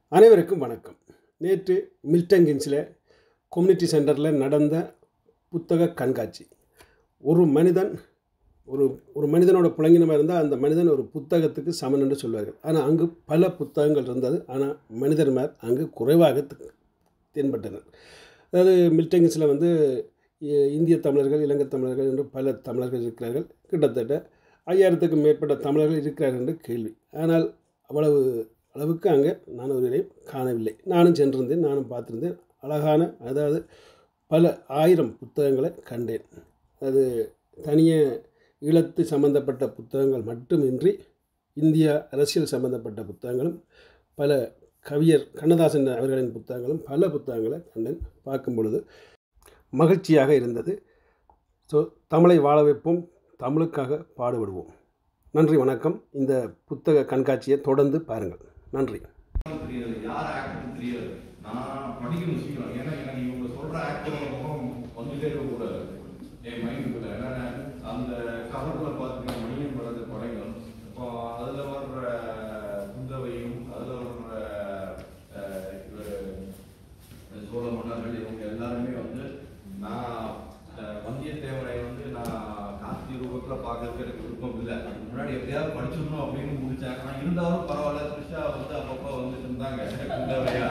அனைவருக்கும் வணக்கம் நேற்று மில்டன் கின்ஸில் கம்யூனிட்டி சென்டரில் நடந்த புத்தக கண்காட்சி ஒரு மனிதன் ஒரு ஒரு மனிதனோட புழங்கினமாக இருந்தால் அந்த மனிதன் ஒரு புத்தகத்துக்கு சமன் என்று சொல்வார்கள் ஆனால் அங்கு பல புத்தகங்கள் இருந்தது ஆனால் மனிதர்மார் அங்கு குறைவாக தெ- தென்பட்டனர் அதாவது மில்டன் கின்ஸில் வந்து இ- இந்திய தமிழர்கள் இலங்கை தமிழர்கள் என்று பல தமிழர்கள் இருக்கிறார்கள் கிட்டத்தட்ட ஐயாயிரத்துக்கும் மேற்பட்ட தமிழர்கள் இருக்கிறார்கள் என்று கேள்வி ஆனால் அவ்வளவு அளவுக்கு அங்கே நான் ஒருவரையும் காணவில்லை நானும் சென்றிருந்தேன் நானும் பார்த்திருந்தேன் அழகான அதாவது பல ஆயிரம் புத்தகங்களை கண்டேன் அது தனியே ஈழத்து சம்பந்தப்பட்ட புத்தகங்கள் மட்டுமின்றி இந்திய அரசியல் சம்பந்தப்பட்ட புத்தகங்களும் பல கவியர் கண்ணதாசன் அவர்களின் புத்தகங்களும் பல புத்தகங்களை கண்டேன் பார்க்கும் பொழுது மகிழ்ச்சியாக இருந்தது ஸோ தமிழை வாழ வைப்போம் தமிழுக்காக பாடுபடுவோம் நன்றி வணக்கம் இந்த புத்தக கண்காட்சியை தொடர்ந்து பாருங்கள் நன்றி தெரியாது யார் ஆக்டர்னு தெரியாது நான் படிக்கணும் சீக்கிரம் ஏன்னா எனக்கு இவங்க சொல்ற ஆக்டரோட முகம் வந்துட்டே இருக்க கூடாது என் மைண்டுக்குள்ள ஏன்னா நான் அந்த கவர்ல பார்த்தீங்கன்னா மணியன் படத்து படங்கள் இப்போ அதுல வர்ற குந்தவையும் அதுல வர்ற அஹ், இவரு சோழ மன்னர்கள் இவங்க எல்லாருமே வந்து நான் அஹ், வந்தியத்தேவனை வந்து நான் கார்த்தி ரூபத்துல பார்க்கறதுக்கு எனக்கு விருப்பம் இல்லை அதுக்கு முன்னாடி எப்படியாவது படிச்சிடணும் அப்படின்னு முடிச்சேன் ஆனா இருந்தாலும் பரவாயில்ல த்ரிஷா வந்து அப்பப்போ வந்துட்டு இருந்தாங்க குந்தவையா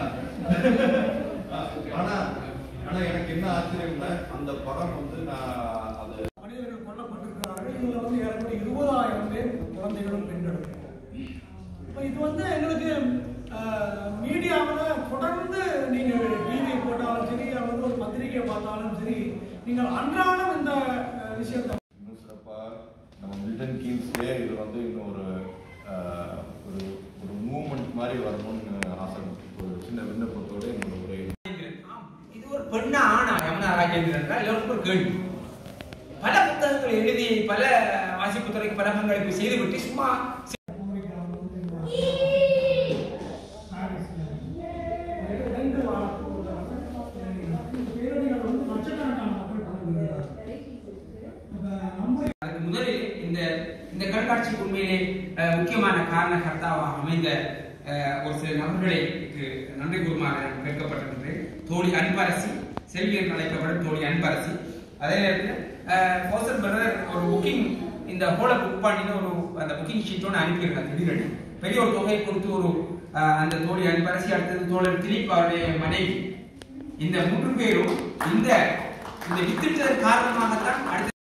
ஆனா ஆனா எனக்கு என்ன ஆச்சரியம்னா அந்த படம் வந்து நான் அது மனிதர்கள் கொல்லப்பட்டிருக்கிறார்கள் இதுல வந்து ஏறக்குறைய இருபதாயிரம் பேர் குழந்தைகளும் பெண்களும் இப்போ இது வந்து எங்களுக்கு மீடியாவில் தொடர்ந்து நீங்கள் டிவி போட்டாலும் சரி அல்லது ஒரு பத்திரிகை பார்த்தாலும் சரி நீங்கள் அன்றாடம் இந்த அஹ், விஷயத்தை இன்னும் சிறப்பா நம்ம மில்டன் கீன்ஸ்லேயே இது வந்து இன்னும் ஒரு ஆஹ், ஒரு ஒரு மூவ்மெண்ட் மாதிரி வரணும்னு ஆசை ஒரு சின்ன விண்ணப்பத்தோட என்னோட உரை ஆம், இது ஒரு பெண்ணா ஆணா யமுனா ராஜேந்திரன் என்றால் எல்லோருக்கும் ஒரு கேள்வி பல புத்தகங்கள் எழுதி பல வாசிப்பு துறைக்கு பல பங்களிப்பு செய்துவிட்டு சும்மா ரெண்டு பேரணிகள் வந்து லட்சக்கணக்கான மக்கள் கலந்துகிறார்கள் நம்ம அதுக்கு முதலில் இந்த இந்த கண்காட்சிக்கு உண்மையிலே அஹ், முக்கியமான காரண கர்த்தாவாக அமைந்த அஹ், ஒரு சில நபர்களுக்கு நன்றி கூறுமாறு நான் கேட்கப்பட்டிருக்கின்றேன் தோழி அன்பரசி செல்வி என்று அழைக்கப்படும் தோழி அன்பரசி அதே நேரத்தில் ஃபோசல் பிரதர் ஒரு புக்கிங் இந்த ஹோலை புக் பண்ணின ஒரு அந்த புக்கிங் ஷீட்டோடு அனுப்பியிருக்காங்க திடீரென பெரிய ஒரு தொகை கொடுத்து ஒரு அஹ், அந்த தோழி அன்பரசி அடுத்தது தோழர் திலீப் அவருடைய மனைவி இந்த மூன்று பேரும் இந்த இந்த வித்திட்டதன் காரணமாகத்தான் அடுத்த